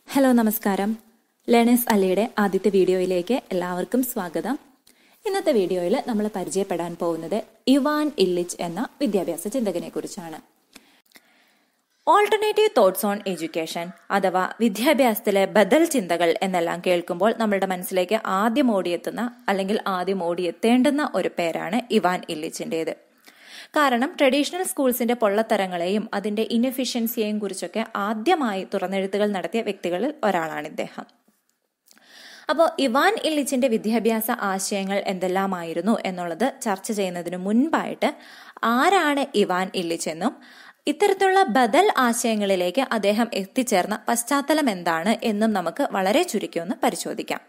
hello നമസ്കാരം learners അലിയുടെ ആദ്യത്തെ വീഡിയോയിലേക്ക് എല്ലാവർക്കും സ്വാഗതം ഇന്നത്തെ വീഡിയോയിൽ നമ്മൾ പരിചയപ്പെടാൻ പോകുന്നത് ഇവാൻ ഇല്ലിച്ച് എന്ന വിദ്യാഭ്യാസ ചിന്തകനെ കുറിച്ചാണ് ഓൾട്ടർനേറ്റീവ് തോട്ട്സ് ഓൺ എഡ്യൂക്കേഷൻ അഥവാ വിദ്യാഭ്യാസത്തിലെ ബദൽ ചിന്തകൾ എന്നെല്ലാം കേൾക്കുമ്പോൾ നമ്മുടെ മനസ്സിലേക്ക് ആദ്യം ഓടിയെത്തുന്ന അല്ലെങ്കിൽ ആദ്യം ഓടിയെത്തേണ്ടുന്ന ഒരു പേരാണ് ഇവാൻ ഇല്ലിച്ചിൻ്റെത് കാരണം ട്രഡീഷണൽ സ്കൂൾസിന്റെ പൊള്ളത്തരങ്ങളെയും അതിന്റെ ഇൻഎഫിഷ്യൻസിയെയും കുറിച്ചൊക്കെ ആദ്യമായി തുറന്നെഴുത്തുകൾ നടത്തിയ വ്യക്തികളിൽ ഒരാളാണ് ഇദ്ദേഹം അപ്പോൾ ഇവാൻ ഇല്ലിച്ചിന്റെ വിദ്യാഭ്യാസ ആശയങ്ങൾ എന്തെല്ലാമായിരുന്നു എന്നുള്ളത് ചർച്ച ചെയ്യുന്നതിന് മുൻപായിട്ട് ആരാണ് ഇവാൻ ഇല്ലിച്ച് എന്നും ഇത്തരത്തിലുള്ള ബദൽ ആശയങ്ങളിലേക്ക് അദ്ദേഹം എത്തിച്ചേർന്ന പശ്ചാത്തലം എന്താണ് എന്നും നമുക്ക് വളരെ ചുരുക്കി ഒന്ന് പരിശോധിക്കാം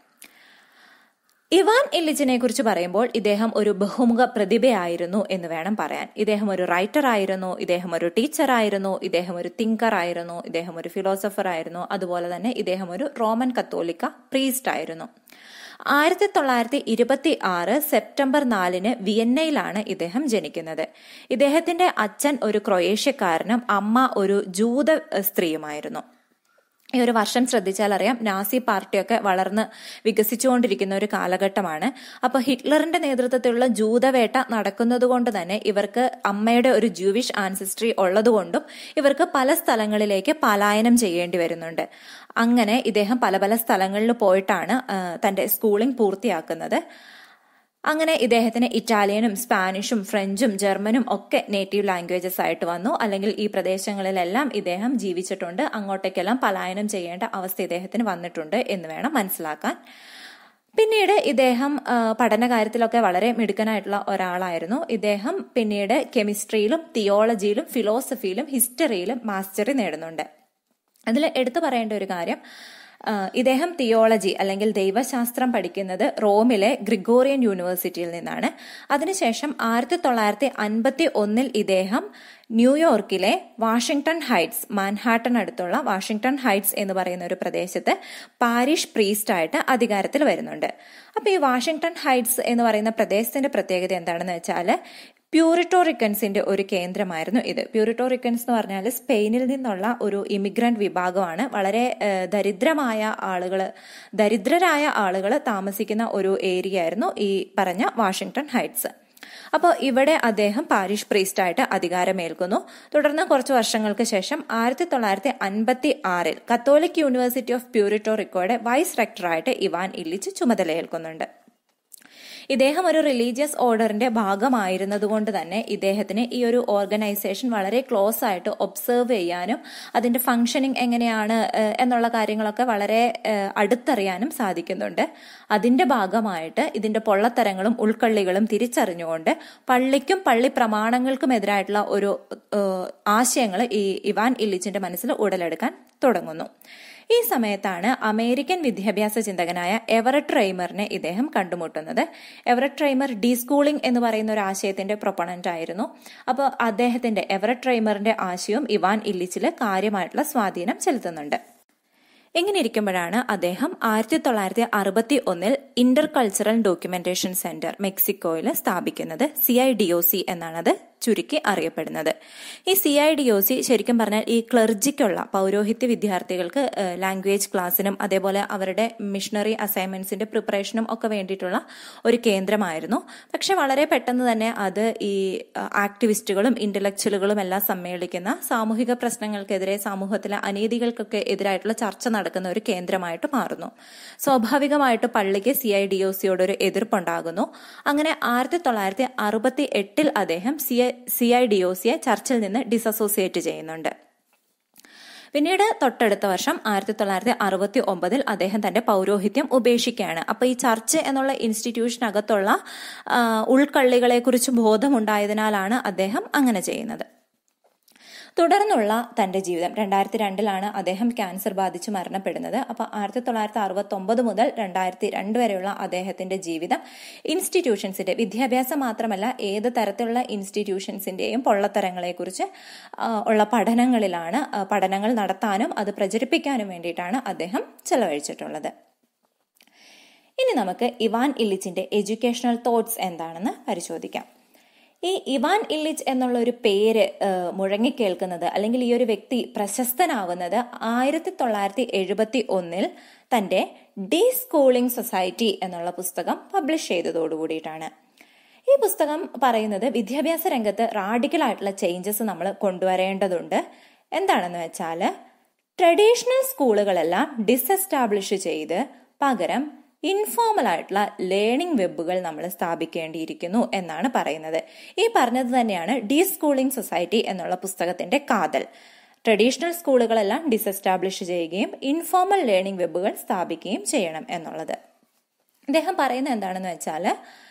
ഇവാൻ ഇല്ലിച്ചിനെ കുറിച്ച് പറയുമ്പോൾ ഇദ്ദേഹം ഒരു ബഹുമുഖ പ്രതിഭയായിരുന്നു എന്ന് വേണം പറയാൻ ഇദ്ദേഹം ഒരു റൈറ്റർ ആയിരുന്നു ഇദ്ദേഹം ഒരു ടീച്ചർ ആയിരുന്നു ഇദ്ദേഹം ഒരു തിങ്കർ ആയിരുന്നു ഇദ്ദേഹം ഒരു ഫിലോസഫർ ആയിരുന്നു അതുപോലെ തന്നെ ഇദ്ദേഹം ഒരു റോമൻ കത്തോലിക്ക പ്രീസ്റ്റ് ആയിരുന്നു ആയിരത്തി തൊള്ളായിരത്തി ഇരുപത്തി ആറ് സെപ്റ്റംബർ നാലിന് വിയന്നയിലാണ് ഇദ്ദേഹം ജനിക്കുന്നത് ഇദ്ദേഹത്തിന്റെ അച്ഛൻ ഒരു ക്രൊയേഷ്യക്കാരനും അമ്മ ഒരു ജൂത സ്ത്രീയുമായിരുന്നു ഈ ഒരു വർഷം ശ്രദ്ധിച്ചാൽ അറിയാം നാസി പാർട്ടിയൊക്കെ വളർന്ന് വികസിച്ചുകൊണ്ടിരിക്കുന്ന ഒരു കാലഘട്ടമാണ് അപ്പൊ ഹിറ്റ്ലറിന്റെ നേതൃത്വത്തിലുള്ള ജൂതവേട്ട നടക്കുന്നത് കൊണ്ട് തന്നെ ഇവർക്ക് അമ്മയുടെ ഒരു ജൂവിഷ് ആൻസിസ്ട്രി ഉള്ളതുകൊണ്ടും ഇവർക്ക് പല സ്ഥലങ്ങളിലേക്ക് പലായനം ചെയ്യേണ്ടി വരുന്നുണ്ട് അങ്ങനെ ഇദ്ദേഹം പല പല സ്ഥലങ്ങളിൽ പോയിട്ടാണ് തന്റെ സ്കൂളിംഗ് പൂർത്തിയാക്കുന്നത് അങ്ങനെ ഇദ്ദേഹത്തിന് ഇറ്റാലിയനും സ്പാനിഷും ഫ്രഞ്ചും ജർമ്മനും ഒക്കെ നേറ്റീവ് ലാംഗ്വേജസ് ആയിട്ട് വന്നു അല്ലെങ്കിൽ ഈ പ്രദേശങ്ങളിലെല്ലാം ഇദ്ദേഹം ജീവിച്ചിട്ടുണ്ട് അങ്ങോട്ടേക്കെല്ലാം പലായനം ചെയ്യേണ്ട അവസ്ഥ ഇദ്ദേഹത്തിന് വന്നിട്ടുണ്ട് എന്ന് വേണം മനസ്സിലാക്കാൻ പിന്നീട് ഇദ്ദേഹം പഠന കാര്യത്തിലൊക്കെ വളരെ മിടുക്കനായിട്ടുള്ള ഒരാളായിരുന്നു ഇദ്ദേഹം പിന്നീട് കെമിസ്ട്രിയിലും തിയോളജിയിലും ഫിലോസഫിയിലും ഹിസ്റ്ററിയിലും മാസ്റ്ററി നേടുന്നുണ്ട് അതിൽ എടുത്തു പറയേണ്ട ഒരു കാര്യം ഇദ്ദേഹം തിയോളജി അല്ലെങ്കിൽ ദൈവശാസ്ത്രം പഠിക്കുന്നത് റോമിലെ ഗ്രിഗോറിയൻ യൂണിവേഴ്സിറ്റിയിൽ നിന്നാണ് അതിനുശേഷം ആയിരത്തി തൊള്ളായിരത്തി അൻപത്തി ഒന്നിൽ ഇദ്ദേഹം ന്യൂയോർക്കിലെ വാഷിംഗ്ടൺ ഹൈറ്റ്സ് മാൻഹാട്ടൺ അടുത്തുള്ള വാഷിംഗ്ടൺ ഹൈറ്റ്സ് എന്ന് പറയുന്ന ഒരു പ്രദേശത്ത് പാരിഷ് പ്രീസ്റ്റ് ആയിട്ട് അധികാരത്തിൽ വരുന്നുണ്ട് അപ്പൊ ഈ വാഷിംഗ്ടൺ ഹൈറ്റ്സ് എന്ന് പറയുന്ന പ്രദേശത്തിന്റെ പ്രത്യേകത എന്താണെന്ന് വെച്ചാൽ പ്യൂരിറ്റോറിക്കൻസിന്റെ ഒരു കേന്ദ്രമായിരുന്നു ഇത് പ്യൂരിറ്റോറിക്കൻസ് എന്ന് പറഞ്ഞാൽ സ്പെയിനിൽ നിന്നുള്ള ഒരു ഇമിഗ്രന്റ് വിഭാഗമാണ് വളരെ ദരിദ്രമായ ആളുകൾ ദരിദ്രരായ ആളുകൾ താമസിക്കുന്ന ഒരു ഏരിയ ആയിരുന്നു ഈ പറഞ്ഞ വാഷിംഗ്ടൺ ഹൈറ്റ്സ് അപ്പോൾ ഇവിടെ അദ്ദേഹം പാരിഷ് പ്രീസ്റ്റായിട്ട് അധികാരമേൽക്കുന്നു തുടർന്ന് കുറച്ച് വർഷങ്ങൾക്ക് ശേഷം ആയിരത്തി തൊള്ളായിരത്തി അൻപത്തി ആറിൽ കത്തോലിക് യൂണിവേഴ്സിറ്റി ഓഫ് പ്യൂരിറ്റോറിക്കോയുടെ വൈസ് റെക്ടറായിട്ട് ഇവാൻ ഇല്ലിച്ച് ചുമതലയേൽക്കുന്നുണ്ട് ഇദ്ദേഹം ഒരു റിലീജിയസ് ഓർഡറിന്റെ ഭാഗമായിരുന്നതുകൊണ്ട് തന്നെ ഇദ്ദേഹത്തിന് ഈ ഒരു ഓർഗനൈസേഷൻ വളരെ ക്ലോസ് ആയിട്ട് ഒബ്സർവ് ചെയ്യാനും അതിന്റെ ഫങ്ഷനിങ് എങ്ങനെയാണ് എന്നുള്ള കാര്യങ്ങളൊക്കെ വളരെ അടുത്തറിയാനും സാധിക്കുന്നുണ്ട് അതിന്റെ ഭാഗമായിട്ട് ഇതിന്റെ പൊള്ളത്തരങ്ങളും ഉൾക്കള്ളികളും തിരിച്ചറിഞ്ഞുകൊണ്ട് പള്ളിക്കും പള്ളി പ്രമാണങ്ങൾക്കും എതിരായിട്ടുള്ള ഒരു ആശയങ്ങൾ ഈ ഇവാൻ ഇല്ലിച്ചിന്റെ മനസ്സിൽ ഉടലെടുക്കാൻ തുടങ്ങുന്നു ഈ സമയത്താണ് അമേരിക്കൻ വിദ്യാഭ്യാസ ചിന്തകനായ എവററ്റ് റൈമറിനെ ഇദ്ദേഹം കണ്ടുമുട്ടുന്നത് എവററ്റ് റൈമർ ഡി സ്കൂളിംഗ് എന്ന് പറയുന്ന ഒരു ആശയത്തിന്റെ പ്രൊപ്പണന്റ് ആയിരുന്നു അപ്പോൾ അദ്ദേഹത്തിന്റെ എവററ്റ് റൈമറിന്റെ ആശയവും ഇവാൻ ഇല്ലിച്ചിൽ കാര്യമായിട്ടുള്ള സ്വാധീനം ചെലുത്തുന്നുണ്ട് ഇങ്ങനെ ഇരിക്കുമ്പോഴാണ് അദ്ദേഹം ആയിരത്തി തൊള്ളായിരത്തി അറുപത്തി ഒന്നിൽ ഇന്റർ കൾച്ചറൽ ഡോക്യുമെന്റേഷൻ സെന്റർ മെക്സിക്കോയിൽ സ്ഥാപിക്കുന്നത് C I D O C എന്നാണത് ചുരുക്കി അറിയപ്പെടുന്നത് ഈ C I D O C ശരിക്കും പറഞ്ഞാൽ ഈ ക്ലർജിക്കുള്ള പൗരോഹിത്യ വിദ്യാർത്ഥികൾക്ക് ലാംഗ്വേജ് ക്ലാസ്സിനും അതേപോലെ അവരുടെ മിഷണറി അസൈൻമെന്റ്സിന്റെ പ്രിപ്പറേഷനും ഒക്കെ വേണ്ടിയിട്ടുള്ള ഒരു കേന്ദ്രമായിരുന്നു പക്ഷെ വളരെ പെട്ടെന്ന് തന്നെ അത് ഈ ആക്ടിവിസ്റ്റുകളും ഇന്റലക്ച്വലുകളും എല്ലാം സമ്മേളിക്കുന്ന സാമൂഹിക പ്രശ്നങ്ങൾക്കെതിരെ സമൂഹത്തിലെ അനീതികൾക്കൊക്കെ എതിരായിട്ടുള്ള ചർച്ച നടക്കുന്ന ഒരു കേന്ദ്രമായിട്ട് മാറുന്നു സ്വാഭാവികമായിട്ട് പള്ളിക്ക് സി ഐ ഡി ഒ സിയോട് ഒരു എതിർപ്പുണ്ടാകുന്നു അങ്ങനെ ആയിരത്തി തൊള്ളായിരത്തി അറുപത്തി എട്ടിൽ അദ്ദേഹം C C I D O സിയെ ചർച്ചിൽ നിന്ന് ഡിസസോസിയേറ്റ് ചെയ്യുന്നുണ്ട് പിന്നീട് തൊട്ടടുത്ത വർഷം ആയിരത്തി തൊള്ളായിരത്തി അറുപത്തി ഒമ്പതിൽ അദ്ദേഹം തന്റെ പൗരോഹിത്യം ഉപേക്ഷിക്കുകയാണ് അപ്പൊ ഈ ചർച്ച് എന്നുള്ള ഇൻസ്റ്റിറ്റ്യൂഷനകത്തുള്ള ഉൾക്കള്ളികളെ കുറിച്ച് ബോധമുണ്ടായതിനാലാണ് അദ്ദേഹം അങ്ങനെ ചെയ്യുന്നത് തുടർന്നുള്ള തന്റെ ജീവിതം രണ്ടായിരത്തി രണ്ടിലാണ് അദ്ദേഹം ക്യാൻസർ ബാധിച്ച് മരണപ്പെടുന്നത് അപ്പൊ ആയിരത്തി തൊള്ളായിരത്തി അറുപത്തി ഒമ്പത് മുതൽ രണ്ടായിരത്തി രണ്ട് വരെയുള്ള അദ്ദേഹത്തിന്റെ ജീവിതം ഇൻസ്റ്റിറ്റ്യൂഷൻസിന്റെ വിദ്യാഭ്യാസം മാത്രമല്ല ഏത് തരത്തിലുള്ള ഇൻസ്റ്റിറ്റ്യൂഷൻസിന്റെയും പൊള്ളത്തരങ്ങളെക്കുറിച്ച് ഉള്ള പഠനങ്ങളിലാണ് പഠനങ്ങൾ നടത്താനും അത് പ്രചരിപ്പിക്കാനും വേണ്ടിയിട്ടാണ് അദ്ദേഹം ചെലവഴിച്ചിട്ടുള്ളത് ഇനി നമുക്ക് ഇവാൻ ഇല്ലിച്ചിന്റെ എഡ്യൂക്കേഷണൽ തോട്ട്സ് എന്താണെന്ന് പരിശോധിക്കാം ഈ ഇവാൻ ഇല്ലിച്ച് എന്നുള്ള ഒരു പേര് മുഴങ്ങിക്കേൾക്കുന്നത് അല്ലെങ്കിൽ ഈ ഒരു വ്യക്തി പ്രശസ്തനാവുന്നത് ആയിരത്തി തൊള്ളായിരത്തി എഴുപത്തി ഒന്നിൽ തന്റെ ഡി സ്കൂളിംഗ് സൊസൈറ്റി എന്നുള്ള പുസ്തകം പബ്ലിഷ് ചെയ്തതോടു കൂടിയിട്ടാണ് ഈ പുസ്തകം പറയുന്നത് വിദ്യാഭ്യാസ രംഗത്ത് റാഡിക്കൽ ആയിട്ടുള്ള ചേഞ്ചസ് നമ്മൾ കൊണ്ടുവരേണ്ടതുണ്ട് എന്താണെന്ന് വെച്ചാൽ ട്രഡീഷണൽ സ്കൂളുകളെല്ലാം ഡിസെസ്റ്റാബ്ലിഷ് ചെയ്ത് പകരം ഇൻഫോർമൽ ആയിട്ടുള്ള ലേണിംഗ് വെബുകൾ നമ്മൾ സ്ഥാപിക്കേണ്ടിയിരിക്കുന്നു എന്നാണ് പറയുന്നത് ഈ പറഞ്ഞത് തന്നെയാണ് ഡി സ്കൂളിംഗ് സൊസൈറ്റി എന്നുള്ള പുസ്തകത്തിന്റെ കാതൽ ട്രഡീഷണൽ സ്കൂളുകളെല്ലാം ഡിസെസ്റ്റാബ്ലിഷ് ചെയ്യുകയും ഇൻഫോർമൽ ലേണിംഗ് വെബുകൾ സ്ഥാപിക്കുകയും ചെയ്യണം എന്നുള്ളത് അദ്ദേഹം പറയുന്നത് എന്താണെന്ന് വെച്ചാൽ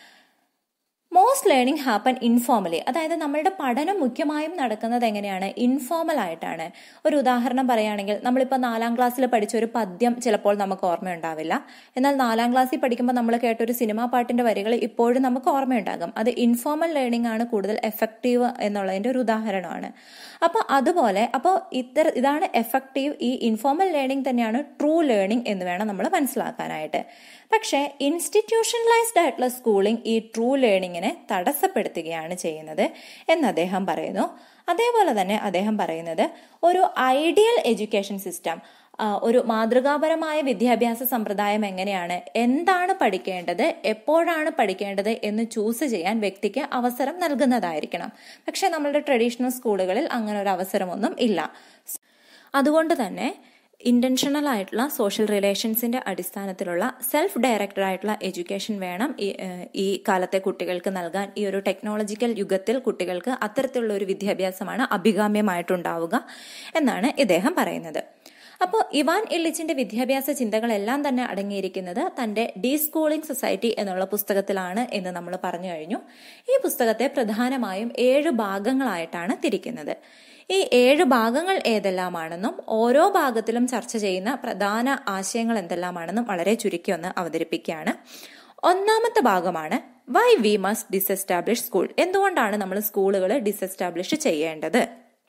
മോസ്റ്റ് ലേണിംഗ് ഹാപ്പൻ ഇൻഫോർമലി അതായത് നമ്മളുടെ പഠനം മുഖ്യമായും നടക്കുന്നത് എങ്ങനെയാണ് ഇൻഫോർമൽ ആയിട്ടാണ് ഒരു ഉദാഹരണം പറയുകയാണെങ്കിൽ നമ്മളിപ്പോൾ നാലാം ക്ലാസ്സിൽ പഠിച്ച ഒരു പദ്യം ചിലപ്പോൾ നമുക്ക് ഓർമ്മയുണ്ടാവില്ല എന്നാൽ നാലാം ക്ലാസ്സിൽ പഠിക്കുമ്പോൾ നമ്മൾ കേട്ട ഒരു സിനിമാ പാട്ടിന്റെ വരികൾ ഇപ്പോഴും നമുക്ക് ഓർമ്മയുണ്ടാകും അത് ഇൻഫോർമൽ ലേണിംഗ് ആണ് കൂടുതൽ എഫക്റ്റീവ് എന്നുള്ളതിന്റെ ഒരു ഉദാഹരണമാണ് അപ്പോൾ അതുപോലെ അപ്പോൾ ഇത്തര ഇതാണ് എഫക്റ്റീവ് ഈ ഇൻഫോർമൽ ലേണിംഗ് തന്നെയാണ് ട്രൂ ലേണിംഗ് എന്ന് വേണം നമ്മൾ മനസ്സിലാക്കാനായിട്ട് പക്ഷേ ഇൻസ്റ്റിറ്റ്യൂഷണലൈസ്ഡ് ആയിട്ടുള്ള സ്കൂളിംഗ് ഈ ട്രൂ ലേണിങ്ങിനെ തടസ്സപ്പെടുത്തുകയാണ് ചെയ്യുന്നത് എന്ന് അദ്ദേഹം പറയുന്നു അതേപോലെ തന്നെ അദ്ദേഹം പറയുന്നത് ഒരു ഐഡിയൽ എഡ്യൂക്കേഷൻ സിസ്റ്റം ഒരു മാതൃകാപരമായ വിദ്യാഭ്യാസ സമ്പ്രദായം എങ്ങനെയാണ് എന്താണ് പഠിക്കേണ്ടത് എപ്പോഴാണ് പഠിക്കേണ്ടത് എന്ന് ചൂസ് ചെയ്യാൻ വ്യക്തിക്ക് അവസരം നൽകുന്നതായിരിക്കണം പക്ഷെ നമ്മളുടെ ട്രഡീഷണൽ സ്കൂളുകളിൽ അങ്ങനെ ഒരു അവസരമൊന്നും ഇല്ല അതുകൊണ്ട് തന്നെ ഇന്റൻഷണൽ ആയിട്ടുള്ള സോഷ്യൽ റിലേഷൻസിന്റെ അടിസ്ഥാനത്തിലുള്ള സെൽഫ് ഡയറക്റ്റഡ് ആയിട്ടുള്ള എഡ്യൂക്കേഷൻ വേണം ഈ ഈ കാലത്തെ കുട്ടികൾക്ക് നൽകാൻ ഈ ഒരു ടെക്നോളജിക്കൽ യുഗത്തിൽ കുട്ടികൾക്ക് അത്തരത്തിലുള്ള ഒരു വിദ്യാഭ്യാസമാണ് അഭികാമ്യമായിട്ടുണ്ടാവുക എന്നാണ് ഇദ്ദേഹം പറയുന്നത് അപ്പോൾ ഇവാൻ ഇല്ലിച്ചിന്റെ വിദ്യാഭ്യാസ ചിന്തകളെല്ലാം തന്നെ അടങ്ങിയിരിക്കുന്നത് തന്റെ ഡി സ്കൂളിംഗ് സൊസൈറ്റി എന്നുള്ള പുസ്തകത്തിലാണ് എന്ന് നമ്മൾ പറഞ്ഞു കഴിഞ്ഞു ഈ പുസ്തകത്തെ പ്രധാനമായും ഏഴ് ഭാഗങ്ങളായിട്ടാണ് തിരിക്കുന്നത് ഈ ഏഴ് ഭാഗങ്ങൾ ഏതെല്ലാമാണെന്നും ഓരോ ഭാഗത്തിലും ചർച്ച ചെയ്യുന്ന പ്രധാന ആശയങ്ങൾ എന്തെല്ലാമാണെന്നും വളരെ ചുരുക്കി ഒന്ന് അവതരിപ്പിക്കുകയാണ് ഒന്നാമത്തെ ഭാഗമാണ് why we must disestablish school എന്തുകൊണ്ടാണ് നമ്മൾ സ്കൂളുകൾ ഡിസെസ്റ്റാബ്ലിഷ് ചെയ്യേണ്ടത്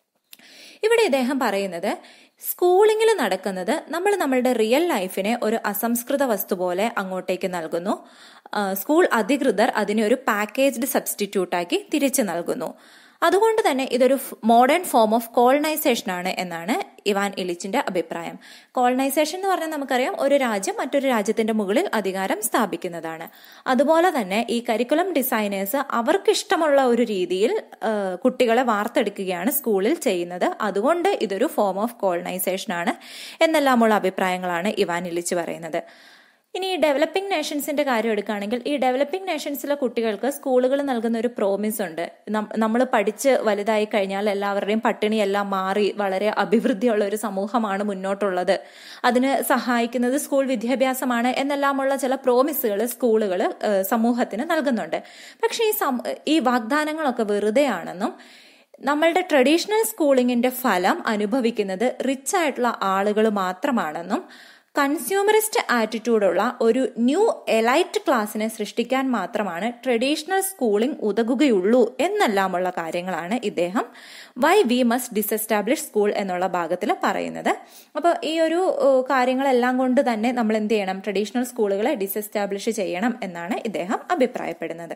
ഇവിടെ ഇദ്ദേഹം പറയുന്നത് സ്കൂളിങ്ങിൽ നടക്കുന്നത് നമ്മൾ നമ്മളുടെ റിയൽ ലൈഫിനെ ഒരു അസംസ്കൃത വസ്തു പോലെ അങ്ങോട്ടേക്ക് നൽകുന്നു സ്കൂൾ അധികൃതർ അതിനെ ഒരു പാക്കേജ്ഡ് സബ്സ്റ്റിറ്റ്യൂട്ടാക്കി തിരിച്ചു നൽകുന്നു അതുകൊണ്ട് തന്നെ ഇതൊരു മോഡേൺ ഫോം ഓഫ് കോളനൈസേഷൻ ആണ് എന്നാണ് ഇവാൻ ഇലിച്ചിന്റെ അഭിപ്രായം കോളനൈസേഷൻ എന്ന് പറഞ്ഞാൽ നമുക്കറിയാം ഒരു രാജ്യം മറ്റൊരു രാജ്യത്തിന്റെ മുകളിൽ അധികാരം സ്ഥാപിക്കുന്നതാണ് അതുപോലെ തന്നെ ഈ കരിക്കുലം ഡിസൈനേഴ്സ് അവർക്ക് ഇഷ്ടമുള്ള ഒരു രീതിയിൽ കുട്ടികളെ വാർത്തെടുക്കുകയാണ് സ്കൂളിൽ ചെയ്യുന്നത് അതുകൊണ്ട് ഇതൊരു ഫോം ഓഫ് കോളനൈസേഷൻ ആണ് എന്നെല്ലാമുള്ള അഭിപ്രായങ്ങളാണ് ഇവാൻ ഇലിച്ച് പറയുന്നത് ഇനി ഈ ഡെവലപ്പിംഗ് നേഷൻസിന്റെ കാര്യം എടുക്കുകയാണെങ്കിൽ ഈ ഡെവലപ്പിംഗ് നേഷൻസിലെ കുട്ടികൾക്ക് സ്കൂളുകൾ നൽകുന്ന ഒരു പ്രോമിസ് ഉണ്ട് നമ്മൾ പഠിച്ച് വലുതായി കഴിഞ്ഞാൽ എല്ലാവരുടെയും പട്ടിണിയെല്ലാം മാറി വളരെ അഭിവൃദ്ധിയുള്ള ഒരു സമൂഹമാണ് മുന്നോട്ടുള്ളത് അതിന് സഹായിക്കുന്നത് സ്കൂൾ വിദ്യാഭ്യാസമാണ് എന്നെല്ലാമുള്ള ചില പ്രോമിസുകൾ സ്കൂളുകൾ സമൂഹത്തിന് നൽകുന്നുണ്ട് പക്ഷേ ഈ ഈ വാഗ്ദാനങ്ങളൊക്കെ വെറുതെയാണെന്നും നമ്മളുടെ ട്രഡീഷണൽ സ്കൂളിങ്ങിന്റെ ഫലം അനുഭവിക്കുന്നത് റിച്ച് ആയിട്ടുള്ള ആളുകൾ മാത്രമാണെന്നും കൺസ്യൂമറിസ്റ്റ് ആറ്റിറ്റ്യൂഡുള്ള ഒരു ന്യൂ എലൈറ്റ് ക്ലാസ്സിനെ സൃഷ്ടിക്കാൻ മാത്രമാണ് ട്രഡീഷണൽ സ്കൂളിംഗ് ഉതകുകയുള്ളൂ എന്നെല്ലാമുള്ള കാര്യങ്ങളാണ് ഇദ്ദേഹം why we must disestablish school എന്നുള്ള ഭാഗത്തിൽ പറയുന്നത് അപ്പോൾ ഈ ഒരു കാര്യങ്ങളെല്ലാം കൊണ്ട് തന്നെ നമ്മൾ എന്ത് ചെയ്യണം ട്രഡീഷണൽ സ്കൂളുകളെ ഡിസെസ്റ്റാബ്ലിഷ് ചെയ്യണം എന്നാണ് ഇദ്ദേഹം അഭിപ്രായപ്പെടുന്നത്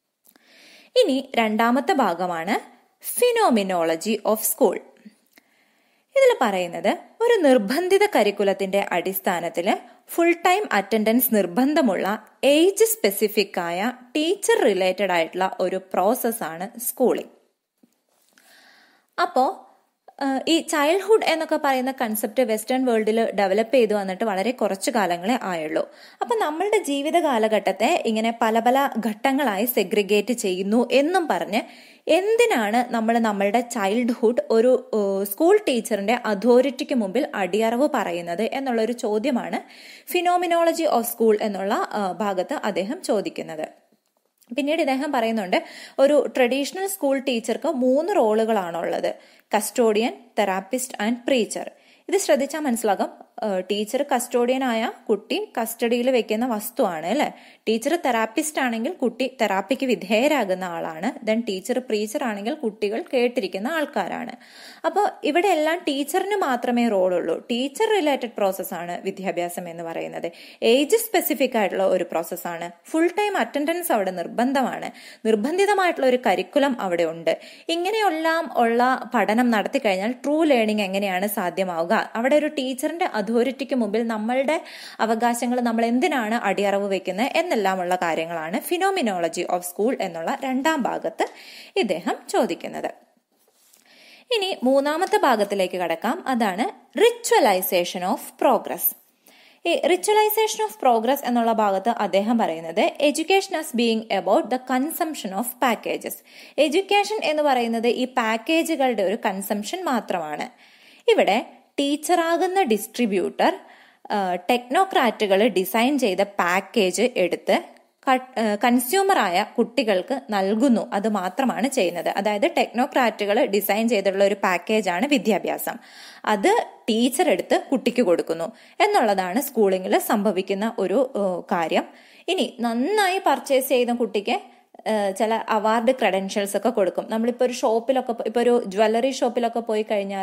ഇനി രണ്ടാമത്തെ ഭാഗമാണ് ഫിനോമിനോളജി ഓഫ് സ്കൂൾ ഇതിൽ പറയുന്നത് ഒരു നിർബന്ധിത കരിക്കുലത്തിന്റെ അടിസ്ഥാനത്തിൽ ഫുൾ ടൈം അറ്റൻഡൻസ് നിർബന്ധമുള്ള ഏജ് സ്പെസിഫിക് ആയ ടീച്ചർ റിലേറ്റഡ് ആയിട്ടുള്ള ഒരു പ്രോസസ്സാണ് സ്കൂളിംഗ് അപ്പോ ഈ ചൈൽഡ്ഹുഡ് എന്നൊക്കെ പറയുന്ന കൺസെപ്റ്റ് വെസ്റ്റേൺ വേൾഡിൽ ഡെവലപ്പ് ചെയ്തു വന്നിട്ട് വളരെ കുറച്ചു കാലങ്ങളെ ആയുള്ളൂ അപ്പൊ നമ്മളുടെ ജീവിത കാലഘട്ടത്തെ ഇങ്ങനെ പല പല ഘട്ടങ്ങളായി സെഗ്രിഗേറ്റ് ചെയ്യുന്നു എന്നും പറഞ്ഞ് എന്തിനാണ് നമ്മൾ നമ്മളുടെ ചൈൽഡ്ഹുഡ് ഒരു സ്കൂൾ ടീച്ചറിന്റെ അതോറിറ്റിക്ക് മുമ്പിൽ അടിയറവ് പറയുന്നത് എന്നുള്ള ഒരു ചോദ്യമാണ് ഫിനോമിനോളജി ഓഫ് സ്കൂൾ എന്നുള്ള ഭാഗത്ത് അദ്ദേഹം ചോദിക്കുന്നത് പിന്നീട് ഇദ്ദേഹം പറയുന്നുണ്ട് ഒരു ട്രഡീഷണൽ സ്കൂൾ ടീച്ചർക്ക് മൂന്ന് റോളുകളാണുള്ളത് കസ്റ്റോഡിയൻ തെറാപ്പിസ്റ്റ് ആൻഡ് പ്രീച്ചർ ഇത് ശ്രദ്ധിച്ചാൽ മനസ്സിലാകും ടീച്ചർ കസ്റ്റോഡിയനായ കുട്ടി കസ്റ്റഡിയിൽ വെക്കുന്ന വസ്തുവാണ് അല്ലെ ടീച്ചർ തെറാപ്പിസ്റ്റ് ആണെങ്കിൽ കുട്ടി തെറാപ്പിക്ക് വിധേയരാകുന്ന ആളാണ് ദെൻ ടീച്ചർ പ്രീച്ചർ ആണെങ്കിൽ കുട്ടികൾ കേട്ടിരിക്കുന്ന ആൾക്കാരാണ് അപ്പോൾ ഇവിടെ എല്ലാം ടീച്ചറിന് മാത്രമേ റോളുള്ളൂ ടീച്ചർ റിലേറ്റഡ് പ്രോസസ്സാണ് വിദ്യാഭ്യാസം എന്ന് പറയുന്നത് ഏജ് സ്പെസിഫിക് ആയിട്ടുള്ള ഒരു പ്രോസസ്സാണ് ഫുൾ ടൈം അറ്റൻഡൻസ് അവിടെ നിർബന്ധമാണ് നിർബന്ധിതമായിട്ടുള്ള ഒരു കരിക്കുലം അവിടെ ഉണ്ട് ഇങ്ങനെയെല്ലാം ഉള്ള പഠനം നടത്തി കഴിഞ്ഞാൽ ട്രൂ ലേണിംഗ് എങ്ങനെയാണ് സാധ്യമാവുക അവിടെ ഒരു ടീച്ചറിന്റെ അതോറിറ്റിക്ക് മുമ്പിൽ നമ്മളുടെ അവകാശങ്ങൾ നമ്മൾ എന്തിനാണ് അടിയറവ് വെക്കുന്നത് എന്നെല്ലാമുള്ള കാര്യങ്ങളാണ് ഫിനോമിനോളജി ഓഫ് സ്കൂൾ എന്നുള്ള രണ്ടാം ഭാഗത്ത് ഇദ്ദേഹം ചോദിക്കുന്നത് ഇനി മൂന്നാമത്തെ ഭാഗത്തിലേക്ക് കടക്കാം അതാണ് റിച്വലൈസേഷൻ ഓഫ് പ്രോഗ്രസ് ഈ റിച്വലൈസേഷൻ ഓഫ് പ്രോഗ്രസ് എന്നുള്ള ഭാഗത്ത് അദ്ദേഹം പറയുന്നത് education as being about the consumption of packages education എന്ന് പറയുന്നത് ഈ പാക്കേജുകളുടെ ഒരു കൺസംഷൻ മാത്രമാണ് ഇവിടെ ടീച്ചറാകുന്ന ഡിസ്ട്രിബ്യൂട്ടർ ടെക്നോക്രാറ്റുകൾ ഡിസൈൻ ചെയ്ത പാക്കേജ് എടുത്ത് കൺസ്യൂമറായ കുട്ടികൾക്ക് നൽകുന്നു അത് മാത്രമാണ് ചെയ്യുന്നത് അതായത് ടെക്നോക്രാറ്റുകൾ ഡിസൈൻ ചെയ്തിട്ടുള്ള ഒരു പാക്കേജാണ് വിദ്യാഭ്യാസം അത് ടീച്ചർ എടുത്ത് കുട്ടിക്ക് കൊടുക്കുന്നു എന്നുള്ളതാണ് സ്കൂളിങ്ങിൽ സംഭവിക്കുന്ന ഒരു കാര്യം ഇനി നന്നായി പർച്ചേസ് ചെയ്യുന്ന കുട്ടിക്ക് ചില അവാർഡ് ക്രെഡൻഷ്യൽസ് ഒക്കെ കൊടുക്കും നമ്മളിപ്പോൾ ഒരു ഷോപ്പിലൊക്കെ ഇപ്പോൾ ഒരു ജ്വല്ലറി ഷോപ്പിലൊക്കെ പോയി കഴിഞ്ഞാൽ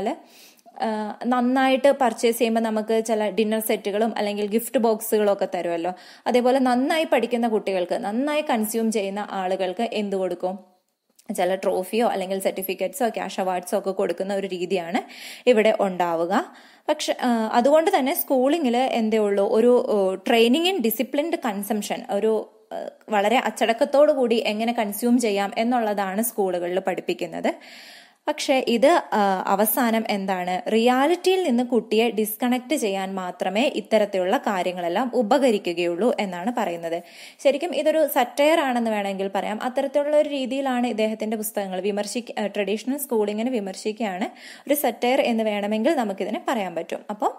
നന്നായിട്ട് പർച്ചേസ് ചെയ്യുമ്പോൾ നമുക്ക് ചില ഡിന്നർ സെറ്റുകളും അല്ലെങ്കിൽ ഗിഫ്റ്റ് ബോക്സുകളും ഒക്കെ തരുമല്ലോ അതേപോലെ നന്നായി പഠിക്കുന്ന കുട്ടികൾക്ക് നന്നായി കൺസ്യൂം ചെയ്യുന്ന ആളുകൾക്ക് എന്ത് കൊടുക്കും ചില ട്രോഫിയോ അല്ലെങ്കിൽ സർട്ടിഫിക്കറ്റ്സോ ക്യാഷ് അവാർഡ്സോ ഒക്കെ കൊടുക്കുന്ന ഒരു രീതിയാണ് ഇവിടെ ഉണ്ടാവുക പക്ഷെ അതുകൊണ്ട് തന്നെ സ്കൂളിങ്ങിൽ എന്തേ ഉള്ളൂ ഒരു ട്രെയിനിങ് ഇൻ ഡിസിപ്ലിൻഡ് കൺസംഷൻ ഒരു വളരെ അച്ചടക്കത്തോടു കൂടി എങ്ങനെ കൺസ്യൂം ചെയ്യാം എന്നുള്ളതാണ് സ്കൂളുകളിൽ പഠിപ്പിക്കുന്നത് പക്ഷെ ഇത് അവസാനം എന്താണ് റിയാലിറ്റിയിൽ നിന്ന് കുട്ടിയെ ഡിസ്കണക്ട് ചെയ്യാൻ മാത്രമേ ഇത്തരത്തിലുള്ള കാര്യങ്ങളെല്ലാം ഉപകരിക്കുകയുള്ളൂ എന്നാണ് പറയുന്നത് ശരിക്കും ഇതൊരു സറ്റയർ ആണെന്ന് വേണമെങ്കിൽ പറയാം അത്തരത്തിലുള്ള ഒരു രീതിയിലാണ് ഇദ്ദേഹത്തിന്റെ പുസ്തകങ്ങൾ വിമർശിക്ക ട്രഡീഷണൽ സ്കൂളിങ്ങിനെ വിമർശിക്കുകയാണ് ഒരു സറ്റയർ എന്ന് വേണമെങ്കിൽ നമുക്കിതിനെ പറയാൻ പറ്റും അപ്പോൾ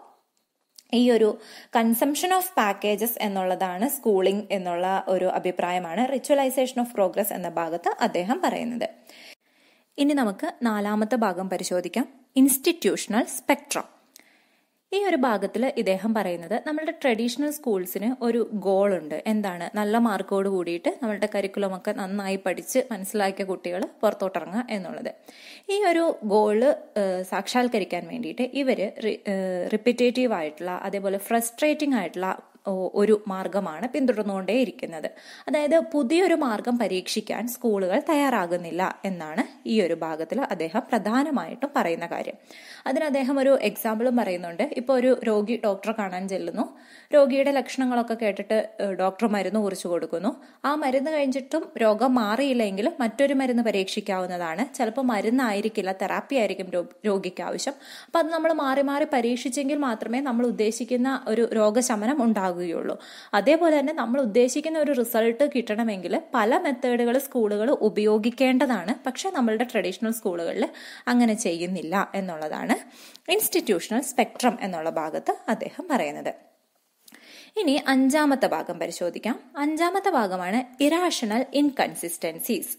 ഈ ഒരു കൺസംഷൻ ഓഫ് പാക്കേജസ് എന്നുള്ളതാണ് സ്കൂളിംഗ് എന്നുള്ള ഒരു അഭിപ്രായമാണ് റിച്വലൈസേഷൻ ഓഫ് പ്രോഗ്രസ് എന്ന ഭാഗത്ത് അദ്ദേഹം പറയുന്നത് ഇനി നമുക്ക് നാലാമത്തെ ഭാഗം പരിശോധിക്കാം ഇൻസ്റ്റിറ്റ്യൂഷണൽ സ്പെക്ട്രം ഈ ഒരു ഭാഗത്തിൽ ഇദ്ദേഹം പറയുന്നത് നമ്മളുടെ ട്രഡീഷണൽ സ്കൂൾസിന് ഒരു ഗോൾ ഉണ്ട് എന്താണ് നല്ല മാർക്കോട് കൂടിയിട്ട് നമ്മളുടെ കരിക്കുലം ഒക്കെ നന്നായി പഠിച്ച് മനസ്സിലാക്കിയ കുട്ടികൾ പുറത്തോട്ടിറങ്ങുക എന്നുള്ളത് ഈ ഒരു ഗോള് സാക്ഷാത്കരിക്കാൻ വേണ്ടിയിട്ട് ഇവർ റിപ്പിറ്റേറ്റീവ് ആയിട്ടുള്ള അതേപോലെ ഫ്രസ്ട്രേറ്റിംഗ് ആയിട്ടുള്ള ഒരു മാർഗമാണ് പിന്തുടർന്നുകൊണ്ടേയിരിക്കുന്നത് അതായത് പുതിയൊരു മാർഗം പരീക്ഷിക്കാൻ സ്കൂളുകൾ തയ്യാറാകുന്നില്ല എന്നാണ് ഈ ഒരു ഭാഗത്തിൽ അദ്ദേഹം പ്രധാനമായിട്ടും പറയുന്ന കാര്യം അതിന് അദ്ദേഹം ഒരു എക്സാമ്പിളും പറയുന്നുണ്ട് ഇപ്പോൾ ഒരു രോഗി ഡോക്ടറെ കാണാൻ ചെല്ലുന്നു രോഗിയുടെ ലക്ഷണങ്ങളൊക്കെ കേട്ടിട്ട് ഡോക്ടർ മരുന്ന് കുറിച്ചു കൊടുക്കുന്നു ആ മരുന്ന് കഴിഞ്ഞിട്ടും രോഗം മാറിയില്ലെങ്കിൽ മറ്റൊരു മരുന്ന് പരീക്ഷിക്കാവുന്നതാണ് ചിലപ്പോൾ മരുന്നായിരിക്കില്ല തെറാപ്പി ആയിരിക്കും രോഗിക്ക് ആവശ്യം അപ്പം അത് നമ്മൾ മാറി മാറി പരീക്ഷിച്ചെങ്കിൽ മാത്രമേ നമ്മൾ ഉദ്ദേശിക്കുന്ന ഒരു രോഗശമനം ഉണ്ടാകുകയുള്ളൂ അതേപോലെ തന്നെ നമ്മൾ ഉദ്ദേശിക്കുന്ന ഒരു റിസൾട്ട് കിട്ടണമെങ്കിൽ പല മെത്തേഡുകൾ സ്കൂളുകൾ ഉപയോഗിക്കേണ്ടതാണ് പക്ഷെ നമ്മളുടെ ട്രഡീഷണൽ സ്കൂളുകളിൽ അങ്ങനെ ചെയ്യുന്നില്ല എന്നുള്ളതാണ് ഇൻസ്റ്റിറ്റ്യൂഷണൽ സ്പെക്ട്രം എന്നുള്ള ഭാഗത്ത് അദ്ദേഹം പറയുന്നത് ഇനി അഞ്ചാമത്തെ ഭാഗം പരിശോധിക്കാം അഞ്ചാമത്തെ ഭാഗമാണ് ഇറാഷണൽ ഇൻകൺസിസ്റ്റൻസീസ്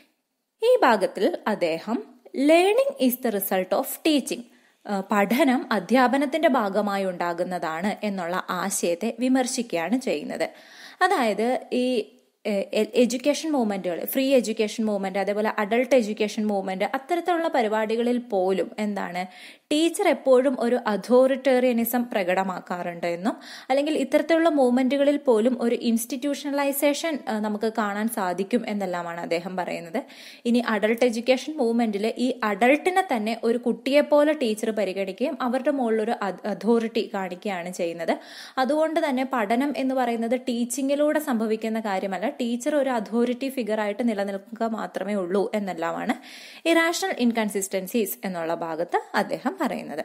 ഈ ഭാഗത്തിൽ അദ്ദേഹം learning is the result of teaching പഠനം അധ്യാപനത്തിന്റെ ഭാഗമായി ഉണ്ടാകുന്നതാണ് എന്നുള്ള ആശയത്തെ വിമർശിക്കുകയാണ് ചെയ്യുന്നത് അതായത് ഈ എഡ്യൂക്കേഷൻ മൂവ്മെന്റുകൾ ഫ്രീ എഡ്യൂക്കേഷൻ മൂവ്മെന്റ് അതേപോലെ അഡൾട്ട് എഡ്യൂക്കേഷൻ മൂവ്മെന്റ് അത്തരത്തിലുള്ള പരിപാടികളിൽ പോലും എന്താണ് ടീച്ചർ എപ്പോഴും ഒരു അതോറിറ്റേറിയനിസം പ്രകടമാക്കാറുണ്ട് എന്നും അല്ലെങ്കിൽ ഇത്തരത്തിലുള്ള മൂവ്മെന്റുകളിൽ പോലും ഒരു ഇൻസ്റ്റിറ്റ്യൂഷണലൈസേഷൻ നമുക്ക് കാണാൻ സാധിക്കും എന്നെല്ലാമാണ് അദ്ദേഹം പറയുന്നത് ഇനി അഡൾട്ട് എഡ്യൂക്കേഷൻ മൂവ്മെന്റിൽ ഈ അഡൾട്ടിനെ തന്നെ ഒരു കുട്ടിയെ പോലെ ടീച്ചർ പരിഗണിക്കുകയും അവരുടെ മുകളിൽ ഒരു അതോറിറ്റി കാണിക്കുകയാണ് ചെയ്യുന്നത് അതുകൊണ്ട് തന്നെ പഠനം എന്ന് പറയുന്നത് ടീച്ചിങ്ങിലൂടെ സംഭവിക്കുന്ന കാര്യമല്ല ടീച്ചർ ഒരു അതോറിറ്റി ഫിഗർ ആയിട്ട് നിലനിൽക്കുക മാത്രമേ ഉള്ളൂ എന്നെല്ലാമാണ് ഇറാഷണൽ ഇൻകൺസിസ്റ്റൻസീസ് എന്നുള്ള ഭാഗത്ത് അദ്ദേഹം പറയുന്നത്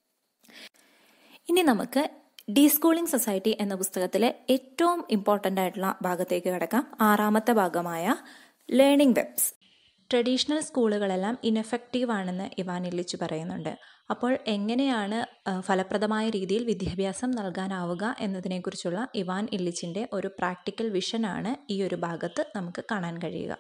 ഇനി നമുക്ക് ഡീസ്കൂളിംഗ് സൊസൈറ്റി എന്ന പുസ്തകത്തിലെ ഏറ്റവും ഇമ്പോർട്ടൻ്റ് ആയിട്ടുള്ള ഭാഗത്തേക്ക് കിടക്കാം ആറാമത്തെ ഭാഗമായ ലേണിംഗ് വെബ്സ് ട്രഡീഷണൽ സ്കൂളുകളെല്ലാം ഇൻഎഫക്റ്റീവ് ആണെന്ന് ഇവാൻ ഇല്ലിച്ച് പറയുന്നുണ്ട് അപ്പോൾ എങ്ങനെയാണ് ഫലപ്രദമായ രീതിയിൽ വിദ്യാഭ്യാസം നൽകാനാവുക എന്നതിനെക്കുറിച്ചുള്ള ഇവാൻ ഇല്ലിച്ചിൻ്റെ ഒരു പ്രാക്ടിക്കൽ വിഷനാണ് ഈ ഒരു ഭാഗത്ത് നമുക്ക് കാണാൻ കഴിയുക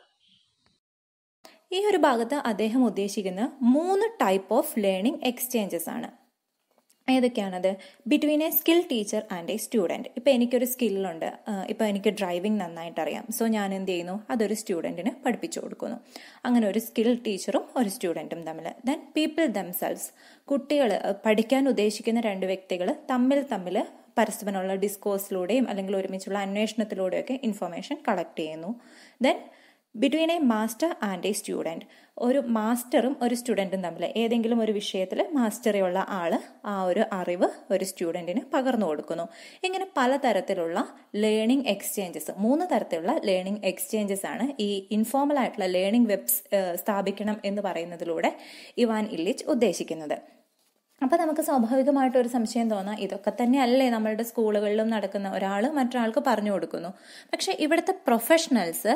ഈ ഒരു ഭാഗത്ത് അദ്ദേഹം ഉദ്ദേശിക്കുന്നത് മൂന്ന് ടൈപ്പ് ഓഫ് ലേണിംഗ് എക്സ്ചേഞ്ചസ് ആണ് ഏതൊക്കെയാണത് between a skill teacher and a student ഇപ്പോൾ എനിക്കൊരു സ്കില്ലുണ്ട് ഇപ്പോൾ എനിക്ക് ഡ്രൈവിംഗ് നന്നായിട്ട് അറിയാം സോ ഞാൻ എന്ത് ചെയ്യുന്നു അതൊരു സ്റ്റുഡൻറ്റിന് പഠിപ്പിച്ചു കൊടുക്കുന്നു അങ്ങനെ ഒരു സ്കിൽ ടീച്ചറും ഒരു സ്റ്റുഡൻറ്റും തമ്മിൽ ദെൻ പീപ്പിൾ ദംസെൽസ് കുട്ടികൾ പഠിക്കാൻ ഉദ്ദേശിക്കുന്ന രണ്ട് വ്യക്തികൾ തമ്മിൽ തമ്മിൽ പരസ്പരമുള്ള ഡിസ്കോഴ്സിലൂടെയും അല്ലെങ്കിൽ ഒരുമിച്ചുള്ള അന്വേഷണത്തിലൂടെയൊക്കെ ഇൻഫർമേഷൻ കളക്ട് ചെയ്യുന്നു then between a master and a student ഒരു മാസ്റ്ററും ഒരു സ്റ്റുഡൻറ്റും തമ്മിൽ ഏതെങ്കിലും ഒരു വിഷയത്തിൽ മാസ്റ്ററിയുള്ള ആള് ആ ഒരു അറിവ് ഒരു സ്റ്റുഡൻറ്റിന് പകർന്നു കൊടുക്കുന്നു ഇങ്ങനെ പലതരത്തിലുള്ള ലേണിംഗ് എക്സ്ചേഞ്ചസ് മൂന്ന് തരത്തിലുള്ള ലേണിംഗ് എക്സ്ചേഞ്ചസ് ആണ് ഈ ഇൻഫോർമൽ ആയിട്ടുള്ള ലേണിംഗ് വെബ്സ് സ്ഥാപിക്കണം എന്ന് പറയുന്നതിലൂടെ ഇവാൻ ഇല്ലിച്ച് ഉദ്ദേശിക്കുന്നത് അപ്പൊ നമുക്ക് സ്വാഭാവികമായിട്ട് ഒരു സംശയം തോന്നാം ഇതൊക്കെ തന്നെയല്ലേ നമ്മളുടെ സ്കൂളുകളിലും നടക്കുന്ന ഒരാൾ മറ്റൊരാൾക്ക് പറഞ്ഞു കൊടുക്കുന്നു പക്ഷെ ഇവിടുത്തെ പ്രൊഫഷണൽസ്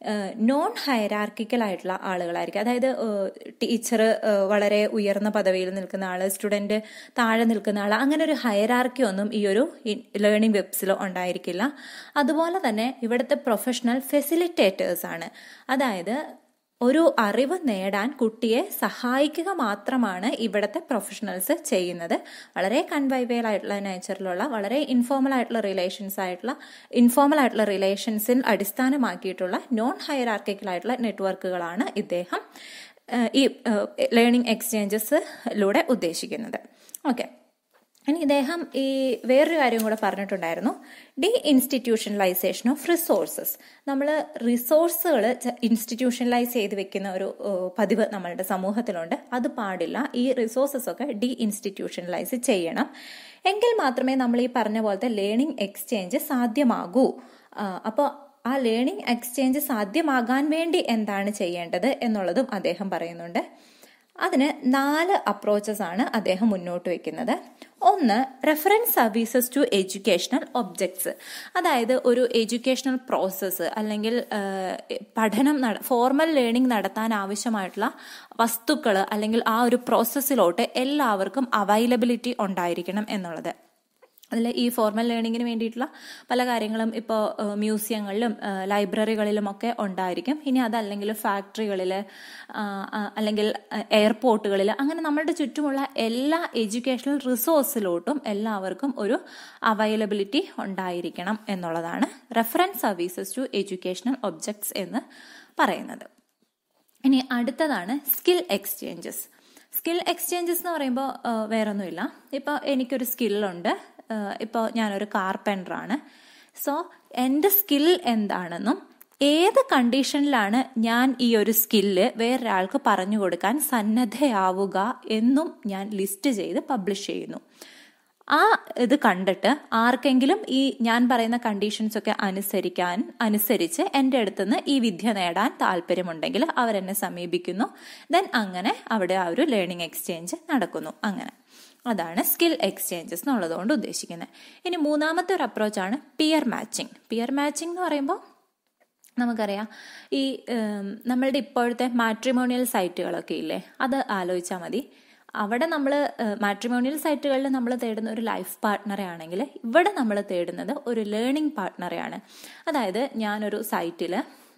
നോൺ ഹൈറാർക്കിക്കൽ ആയിട്ടുള്ള ആളുകളായിരിക്കും അതായത് ടീച്ചർ വളരെ ഉയർന്ന പദവിയിൽ നിൽക്കുന്ന ആള് സ്റ്റുഡന്റ് താഴെ നിൽക്കുന്ന ആൾ അങ്ങനെ ഒരു ഹൈറാർക്കി ഒന്നും ഈ ഒരു ലേണിംഗ് വെബ്സിൽ ഉണ്ടായിരിക്കില്ല അതുപോലെ തന്നെ ഇവിടുത്തെ പ്രൊഫഷണൽ ഫെസിലിറ്റേറ്റേഴ്സ് ആണ് അതായത് ഒരു അറിവ് നേടാൻ കുട്ടിയെ സഹായിക്കുക മാത്രമാണ് ഇവിടുത്തെ പ്രൊഫഷണൽസ് ചെയ്യുന്നത് വളരെ കൺവൈവേൽ ആയിട്ടുള്ള നേച്ചറിലുള്ള വളരെ ഇൻഫോർമൽ ആയിട്ടുള്ള റിലേഷൻസ് ആയിട്ടുള്ള ഇൻഫോർമൽ ആയിട്ടുള്ള റിലേഷൻസിൽ അടിസ്ഥാനമാക്കിയിട്ടുള്ള നോൺ ഹയറാർക്കിക്കൽ ആയിട്ടുള്ള നെറ്റ്വർക്കുകളാണ് ഇദ്ദേഹം ഈ ലേണിംഗ് എക്സ്ചേഞ്ചസിലൂടെ ഉദ്ദേശിക്കുന്നത് ഓക്കെ ഇനി ഇദ്ദേഹം ഈ വേറൊരു കാര്യം കൂടെ പറഞ്ഞിട്ടുണ്ടായിരുന്നു ഡി ഇൻസ്റ്റിറ്റ്യൂഷണലൈസേഷൻ ഓഫ് റിസോഴ്സസ് നമ്മൾ റിസോഴ്സുകൾ ഇൻസ്റ്റിറ്റ്യൂഷണലൈസ് ചെയ്ത് വെക്കുന്ന ഒരു പതിവ് നമ്മളുടെ സമൂഹത്തിലുണ്ട് അത് പാടില്ല ഈ റിസോഴ്സസ് ഒക്കെ ഡി ഇൻസ്റ്റിറ്റ്യൂഷണലൈസ് ചെയ്യണം എങ്കിൽ മാത്രമേ നമ്മൾ ഈ പറഞ്ഞ പോലത്തെ ലേണിംഗ് എക്സ്ചേഞ്ച് സാധ്യമാകൂ അപ്പോൾ ആ ലേണിംഗ് എക്സ്ചേഞ്ച് സാധ്യമാകാൻ വേണ്ടി എന്താണ് ചെയ്യേണ്ടത് എന്നുള്ളതും അദ്ദേഹം പറയുന്നുണ്ട് അതിന് നാല് അപ്രോച്ചസ് ആണ് അദ്ദേഹം മുന്നോട്ട് വെക്കുന്നത് ഒന്ന് reference services to educational objects അതായത് ഒരു എഡ്യൂക്കേഷണൽ പ്രോസസ്സ് അല്ലെങ്കിൽ പഠനം ഫോർമൽ ലേണിംഗ് നടത്താൻ ആവശ്യമായിട്ടുള്ള വസ്തുക്കൾ അല്ലെങ്കിൽ ആ ഒരു പ്രോസസ്സിലോട്ട് എല്ലാവർക്കും അവൈലബിലിറ്റി ഉണ്ടായിരിക്കണം എന്നുള്ളത് അതിൽ ഈ ഫോർമൽ ലേണിങ്ങിന് വേണ്ടിയിട്ടുള്ള പല കാര്യങ്ങളും ഇപ്പോൾ മ്യൂസിയങ്ങളിലും ലൈബ്രറികളിലും ഒക്കെ ഉണ്ടായിരിക്കും ഇനി അതല്ലെങ്കിൽ ഫാക്ടറികളിൽ അല്ലെങ്കിൽ എയർപോർട്ടുകളിൽ അങ്ങനെ നമ്മളുടെ ചുറ്റുമുള്ള എല്ലാ എഡ്യൂക്കേഷണൽ റിസോഴ്സിലോട്ടും എല്ലാവർക്കും ഒരു അവൈലബിലിറ്റി ഉണ്ടായിരിക്കണം എന്നുള്ളതാണ് reference services to educational objects എന്ന് പറയുന്നത് ഇനി അടുത്തതാണ് സ്കിൽ എക്സ്ചേഞ്ചസ് സ്കിൽ എക്സ്ചേഞ്ചസ് എന്ന് പറയുമ്പോൾ വേറൊന്നുമില്ല ഇപ്പോൾ എനിക്കൊരു സ്കില്ലുണ്ട് ഇപ്പോൾ ഞാനൊരു കാർപ്പൻ്ററാണ് സോ എൻ്റെ സ്കിൽ എന്താണെന്നും ഏത് കണ്ടീഷനിലാണ് ഞാൻ ഈ ഒരു സ്കില്ല് വേറൊരാൾക്ക് പറഞ്ഞു കൊടുക്കാൻ സന്നദ്ധയാവുക എന്നും ഞാൻ ലിസ്റ്റ് ചെയ്ത് പബ്ലിഷ് ചെയ്യുന്നു ആ ഇത് കണ്ടിട്ട് ആർക്കെങ്കിലും ഈ ഞാൻ പറയുന്ന കണ്ടീഷൻസ് ഒക്കെ അനുസരിക്കാൻ അനുസരിച്ച് എൻ്റെ അടുത്തുനിന്ന് ഈ വിദ്യ നേടാൻ താല്പര്യമുണ്ടെങ്കിൽ അവരെന്നെ സമീപിക്കുന്നു ദെൻ അങ്ങനെ അവിടെ ആ ഒരു ലേണിംഗ് എക്സ്ചേഞ്ച് നടക്കുന്നു അങ്ങനെ അതാണ് സ്കിൽ എക്സ്ചേഞ്ചസ് എന്നുള്ളതുകൊണ്ട് ഉദ്ദേശിക്കുന്നത് ഇനി മൂന്നാമത്തെ ഒരു അപ്രോച്ചാണ് പിയർ മാച്ചിങ് പിയർ മാച്ചിങ് എന്ന് പറയുമ്പോൾ നമുക്കറിയാം ഈ നമ്മളുടെ ഇപ്പോഴത്തെ മാട്രിമോണിയൽ സൈറ്റുകളൊക്കെ ഇല്ലേ അത് ആലോചിച്ചാൽ മതി അവിടെ നമ്മൾ മാട്രിമോണിയൽ സൈറ്റുകളിൽ നമ്മൾ തേടുന്ന ഒരു ലൈഫ് പാർട്ട്ണറെ ആണെങ്കിൽ ഇവിടെ നമ്മൾ തേടുന്നത് ഒരു ലേണിംഗ് പാർട്ട്ണറെയാണ് അതായത് ഞാനൊരു സൈറ്റിൽ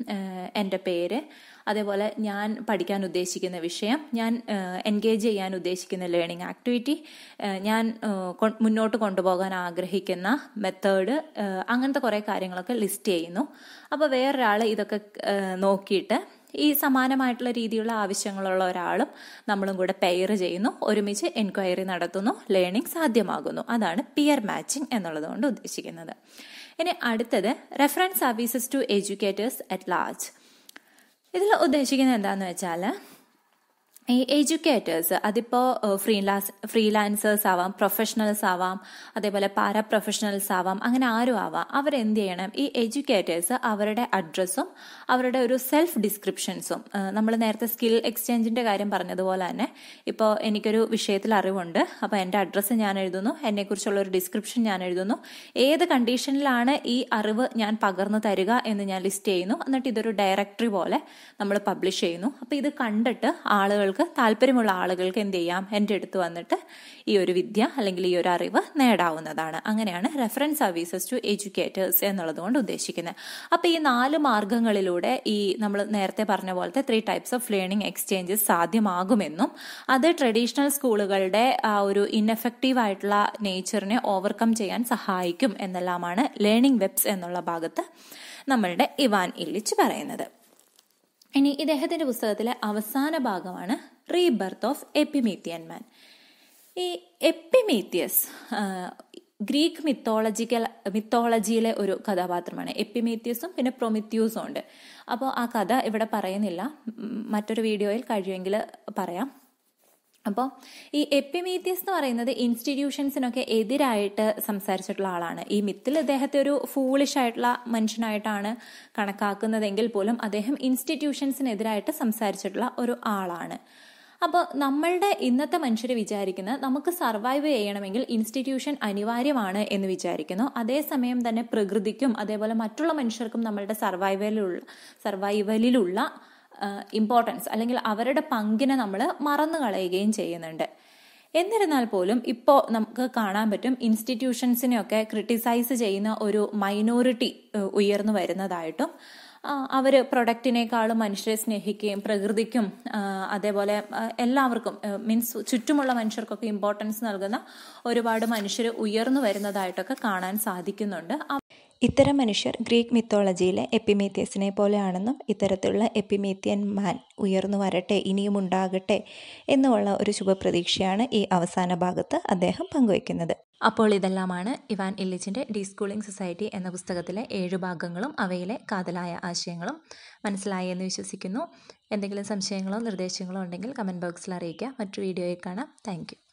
എൻ്റെ പേര് അതേപോലെ ഞാൻ പഠിക്കാൻ ഉദ്ദേശിക്കുന്ന വിഷയം ഞാൻ എൻഗേജ് ചെയ്യാൻ ഉദ്ദേശിക്കുന്ന ലേണിംഗ് ആക്ടിവിറ്റി ഞാൻ മുന്നോട്ട് കൊണ്ടുപോകാൻ ആഗ്രഹിക്കുന്ന മെത്തേഡ് അങ്ങനത്തെ കുറേ കാര്യങ്ങളൊക്കെ ലിസ്റ്റ് ചെയ്യുന്നു അപ്പോൾ വേറൊരാൾ ഇതൊക്കെ നോക്കിയിട്ട് ഈ സമാനമായിട്ടുള്ള രീതിയിലുള്ള ആവശ്യങ്ങളുള്ള ഒരാളും നമ്മളും കൂടെ പെയർ ചെയ്യുന്നു ഒരുമിച്ച് എൻക്വയറി നടത്തുന്നു ലേണിംഗ് സാധ്യമാകുന്നു അതാണ് പിയർ മാച്ചിങ് എന്നുള്ളത് കൊണ്ട് ഉദ്ദേശിക്കുന്നത് ഇനി അടുത്തത് reference services to educators at large ഇതിൽ ഉദ്ദേശിക്കുന്നത് എന്താണെന്ന് വെച്ചാൽ ഈ എഡ്യൂക്കേറ്റേഴ്സ് അതിപ്പോൾ ഫ്രീലാൻസ് ഫ്രീലാൻസേഴ്സ് ആവാം പ്രൊഫഷണൽസ് ആവാം അതേപോലെ പാരാ പ്രൊഫഷണൽസ് ആവാം അങ്ങനെ ആരും ആവാം അവരെന്ത് ചെയ്യണം ഈ എഡ്യൂക്കേറ്റേഴ്സ് അവരുടെ അഡ്രസ്സും അവരുടെ ഒരു സെൽഫ് ഡിസ്ക്രിപ്ഷൻസും നമ്മൾ നേരത്തെ സ്കിൽ എക്സ്ചേഞ്ചിന്റെ കാര്യം പറഞ്ഞതുപോലെ തന്നെ ഇപ്പോൾ എനിക്കൊരു വിഷയത്തിൽ അറിവുണ്ട് അപ്പോൾ എൻ്റെ അഡ്രസ്സ് ഞാൻ എഴുതുന്നു എന്നെക്കുറിച്ചുള്ള ഒരു ഡിസ്ക്രിപ്ഷൻ ഞാൻ എഴുതുന്നു ഏത് കണ്ടീഷനിലാണ് ഈ അറിവ് ഞാൻ പകർന്നു തരിക എന്ന് ഞാൻ ലിസ്റ്റ് ചെയ്യുന്നു എന്നിട്ട് ഇതൊരു ഡയറക്ടറി പോലെ നമ്മൾ പബ്ലിഷ് ചെയ്യുന്നു അപ്പോൾ ഇത് കണ്ടിട്ട് ആളുകൾ ആളുകൾക്ക് താല്പര്യമുള്ള ആളുകൾക്ക് എന്ത് ചെയ്യാം എൻ്റെ അടുത്ത് വന്നിട്ട് ഈ ഒരു വിദ്യ അല്ലെങ്കിൽ ഈ ഒരു അറിവ് നേടാവുന്നതാണ് അങ്ങനെയാണ് റെഫറൻസ് സർവീസസ് ടു എഡ്യൂക്കേറ്റേഴ്സ് എന്നുള്ളത് കൊണ്ട് ഉദ്ദേശിക്കുന്നത് അപ്പോൾ ഈ നാല് മാർഗങ്ങളിലൂടെ ഈ നമ്മൾ നേരത്തെ പറഞ്ഞ പോലത്തെ three types of learning exchanges സാധ്യമാകുമെന്നും അത് ട്രഡീഷണൽ സ്കൂളുകളുടെ ആ ഒരു ഇൻഎഫക്റ്റീവ് ആയിട്ടുള്ള നേച്ചറിനെ ഓവർകം ചെയ്യാൻ സഹായിക്കും എന്നെല്ലാമാണ് ലേണിംഗ് വെബ്സ് എന്നുള്ള ഭാഗത്ത് നമ്മളുടെ ഇവാൻ ഇല്ലിച്ച് പറയുന്നത് ഇനി ഇദ്ദേഹത്തിന്റെ പുസ്തകത്തിലെ അവസാന ഭാഗമാണ് റീബർത്ത് ഓഫ് എപ്പിമീത്തിയൻ മാൻ ഈ എപ്പിമീത്തിയസ് ഗ്രീക്ക് മിത്തോളജിക്കൽ മിത്തോളജിയിലെ ഒരു കഥാപാത്രമാണ് എപ്പിമീത്യസും പിന്നെ പ്രൊമിത്യൂസും ഉണ്ട് അപ്പോൾ ആ കഥ ഇവിടെ പറയുന്നില്ല മറ്റൊരു വീഡിയോയിൽ കഴിയുമെങ്കിൽ പറയാം അപ്പോൾ ഈ എപ്പിമീത്യസ് എന്ന് പറയുന്നത് ഇൻസ്റ്റിറ്റ്യൂഷൻസിനൊക്കെ എതിരായിട്ട് സംസാരിച്ചിട്ടുള്ള ആളാണ് ഈ മിത്തിൽ അദ്ദേഹത്തെ ഒരു ഫൂളിഷ് ആയിട്ടുള്ള മനുഷ്യനായിട്ടാണ് കണക്കാക്കുന്നതെങ്കിൽ പോലും അദ്ദേഹം ഇൻസ്റ്റിറ്റ്യൂഷൻസിനെതിരായിട്ട് സംസാരിച്ചിട്ടുള്ള ഒരു ആളാണ് അപ്പോൾ നമ്മളുടെ ഇന്നത്തെ മനുഷ്യർ വിചാരിക്കുന്നത് നമുക്ക് സർവൈവ് ചെയ്യണമെങ്കിൽ ഇൻസ്റ്റിറ്റ്യൂഷൻ അനിവാര്യമാണ് എന്ന് വിചാരിക്കുന്നു അതേസമയം തന്നെ പ്രകൃതിക്കും അതേപോലെ മറ്റുള്ള മനുഷ്യർക്കും നമ്മളുടെ സർവൈവലിലുള്ള സർവൈവലിലുള്ള ഇമ്പോർട്ടൻസ് അല്ലെങ്കിൽ അവരുടെ പങ്കിനെ നമ്മൾ മറന്നു കളയുകയും ചെയ്യുന്നുണ്ട് എന്നിരുന്നാൽ പോലും ഇപ്പോൾ നമുക്ക് കാണാൻ പറ്റും ഇൻസ്റ്റിറ്റ്യൂഷൻസിനെയൊക്കെ ക്രിട്ടിസൈസ് ചെയ്യുന്ന ഒരു മൈനോറിറ്റി ഉയർന്നു വരുന്നതായിട്ടും അവർ പ്രൊഡക്റ്റിനേക്കാളും മനുഷ്യരെ സ്നേഹിക്കുകയും പ്രകൃതിക്കും അതേപോലെ എല്ലാവർക്കും മീൻസ് ചുറ്റുമുള്ള മനുഷ്യർക്കൊക്കെ ഇമ്പോർട്ടൻസ് നൽകുന്ന ഒരുപാട് മനുഷ്യർ ഉയർന്നു വരുന്നതായിട്ടൊക്കെ കാണാൻ സാധിക്കുന്നുണ്ട് ഇത്തരം മനുഷ്യർ ഗ്രീക്ക് മിത്തോളജിയിലെ എപ്പിമേത്യസിനെ പോലെയാണെന്നും ഇത്തരത്തിലുള്ള എപ്പിമേത്യൻ മാൻ ഉയർന്നു വരട്ടെ ഇനിയും ഉണ്ടാകട്ടെ എന്നുള്ള ഒരു ശുഭപ്രതീക്ഷയാണ് ഈ അവസാന ഭാഗത്ത് അദ്ദേഹം പങ്കുവയ്ക്കുന്നത് അപ്പോൾ ഇതെല്ലാമാണ് ഇവാൻ ഇല്ലിച്ചിൻ്റെ ഡീസ്കൂളിംഗ് സൊസൈറ്റി എന്ന പുസ്തകത്തിലെ ഏഴു ഭാഗങ്ങളും അവയിലെ കാതലായ ആശയങ്ങളും മനസ്സിലായി എന്ന് വിശ്വസിക്കുന്നു എന്തെങ്കിലും സംശയങ്ങളോ നിർദ്ദേശങ്ങളോ ഉണ്ടെങ്കിൽ കമൻറ്റ് ബോക്സിൽ അറിയിക്കുക മറ്റു വീഡിയോയിൽ കാണാം താങ്ക്